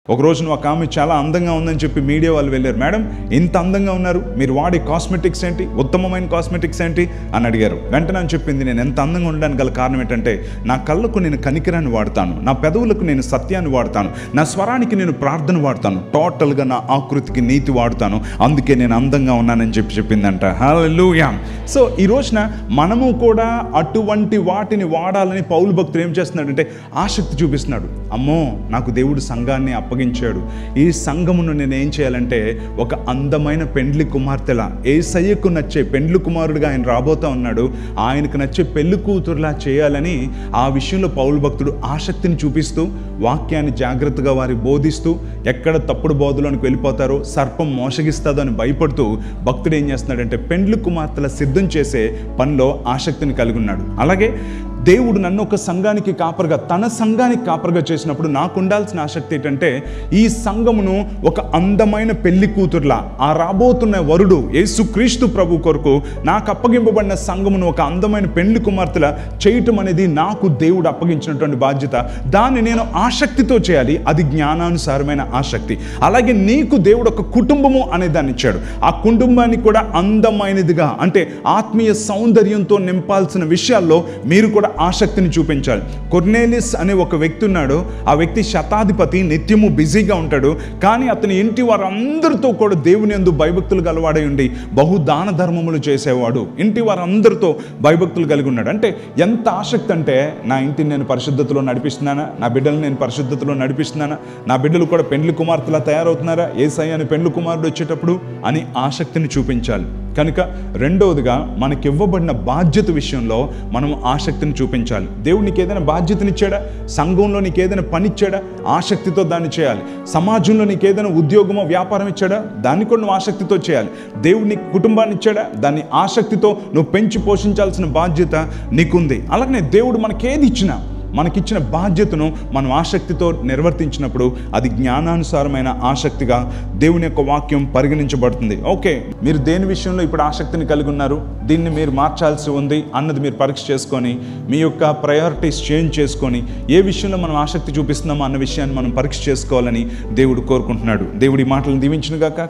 ఒక రోజు నువ్వు ఒక ఆమె చాలా అందంగా ఉందని చెప్పి మీడియా వాళ్ళు వెళ్ళారు మేడం ఇంత అందంగా ఉన్నారు మీరు వాడే కాస్మెటిక్స్ ఏంటి ఉత్తమమైన కాస్మెటిక్స్ ఏంటి అని అడిగారు వెంటనే అని చెప్పింది నేను ఎంత అందంగా ఉండడానికి గల కారణం ఏంటంటే నా కళ్ళకు నేను కనికరాన్ని వాడతాను నా పెదవులకు నేను సత్యాన్ని వాడతాను నా స్వరానికి నేను ప్రార్థన వాడతాను టోటల్గా నా ఆకృతికి నీతి వాడతాను అందుకే నేను అందంగా ఉన్నానని చెప్పి చెప్పిందంట హల్లెలూయా సో ఈ రోజున మనము కూడా అటువంటి వాటిని వాడాలని పౌలు భక్తుడు ఏం చేస్తున్నాడంటే ఆసక్తి చూపిస్తున్నాడు అమ్మో నాకు దేవుడు సంఘాన్ని అప్పగించాడు ఈ సంఘమును నేను ఏం చేయాలంటే ఒక అందమైన పెండ్లి కుమార్తెలా ఏసయ్యకు నచ్చే పెండ్లి కుమారుడిగా ఆయన రాబోతా ఉన్నాడు ఆయనకు నచ్చే పెళ్లి కూతురులా చేయాలని ఆ విషయంలో పౌలు భక్తుడు ఆసక్తిని చూపిస్తూ వాక్యాన్ని జాగ్రత్తగా వారికి బోధిస్తూ ఎక్కడ తప్పుడు బోధలోనికి వెళ్ళిపోతారో సర్పం మోసగిస్తుందో అని భయపడుతూ భక్తుడు ఏం చేస్తున్నాడంటే పెండ్లి కుమార్తెల సిద్ధం చేసే పనిలో ఆసక్తిని కలిగి ఉన్నాడు అలాగే దేవుడు నన్ను ఒక సంఘానికి కాపరిగా తన సంఘానికి కాపరిగా చేసినప్పుడు నాకు ఉండాల్సిన ఆసక్తి ఏంటంటే ఈ సంఘమును ఒక అందమైన పెళ్లి కూతుర్లా ఆ రాబోతున్న వరుడు యేసుక్రీస్తు ప్రభు కొరకు నాకు అప్పగింపబడిన సంఘమును ఒక అందమైన పెళ్లి కుమార్తెలా చేయటం అనేది నాకు దేవుడు అప్పగించినటువంటి బాధ్యత దాన్ని నేను ఆసక్తితో చేయాలి అది జ్ఞానానుసారమైన ఆసక్తి అలాగే నీకు దేవుడు ఒక కుటుంబము అనే దాన్ని ఇచ్చాడు ఆ కుటుంబాన్ని కూడా అందమైనదిగా అంటే ఆత్మీయ సౌందర్యంతో నింపాల్సిన విషయాల్లో మీరు కూడా ఆసక్తిని చూపించాలి కొర్నేలిస్ అనే ఒక వ్యక్తి ఉన్నాడు ఆ వ్యక్తి శతాధిపతి నిత్యము బిజీగా ఉంటాడు కానీ అతని ఇంటి వారందరితో కూడా దేవుని ఎందు భయభక్తులు గలవాడై ఉండి బహు దాన ధర్మములు చేసేవాడు ఇంటి వారందరితో భయభక్తులు కలిగి ఉన్నాడు అంటే ఎంత ఆసక్తి అంటే నా ఇంటిని నేను పరిశుద్ధతలో నడిపిస్తున్నానా నా బిడ్డలు నేను పరిశుద్ధతలో నడిపిస్తున్నానా నా బిడ్డలు కూడా పెండ్లి కుమార్తెలా తయారవుతున్నారా ఏసై అని పెండ్లి కుమారుడు వచ్చేటప్పుడు అని ఆసక్తిని చూపించాలి కనుక రెండవదిగా మనకి ఇవ్వబడిన బాధ్యత విషయంలో మనం ఆసక్తిని చూపించాలి దేవుడు నీకు ఏదైనా బాధ్యతనిచ్చాడా సంఘంలో నీకు ఏదైనా పని ఇచ్చాడా ఆసక్తితో దాన్ని చేయాలి సమాజంలో నీకు ఏదైనా ఉద్యోగమో వ్యాపారం ఇచ్చాడా దాన్ని కూడా నువ్వు ఆసక్తితో చేయాలి దేవుడు నీకు కుటుంబాన్ని ఇచ్చాడా దాన్ని ఆసక్తితో నువ్వు పెంచి పోషించాల్సిన బాధ్యత నీకుంది అలాగనే దేవుడు మనకేది ఇచ్చినా మనకిచ్చిన బాధ్యతను మనం ఆసక్తితో నిర్వర్తించినప్పుడు అది జ్ఞానానుసారమైన ఆసక్తిగా దేవుని యొక్క వాక్యం పరిగణించబడుతుంది ఓకే మీరు దేని విషయంలో ఇప్పుడు ఆసక్తిని కలిగి ఉన్నారు దీన్ని మీరు మార్చాల్సి ఉంది అన్నది మీరు పరీక్ష చేసుకొని మీ యొక్క ప్రయారిటీస్ చేంజ్ చేసుకొని ఏ విషయంలో మనం ఆసక్తి చూపిస్తున్నామో అన్న విషయాన్ని మనం పరీక్ష చేసుకోవాలని దేవుడు కోరుకుంటున్నాడు దేవుడి మాటలను దీవించిన గాక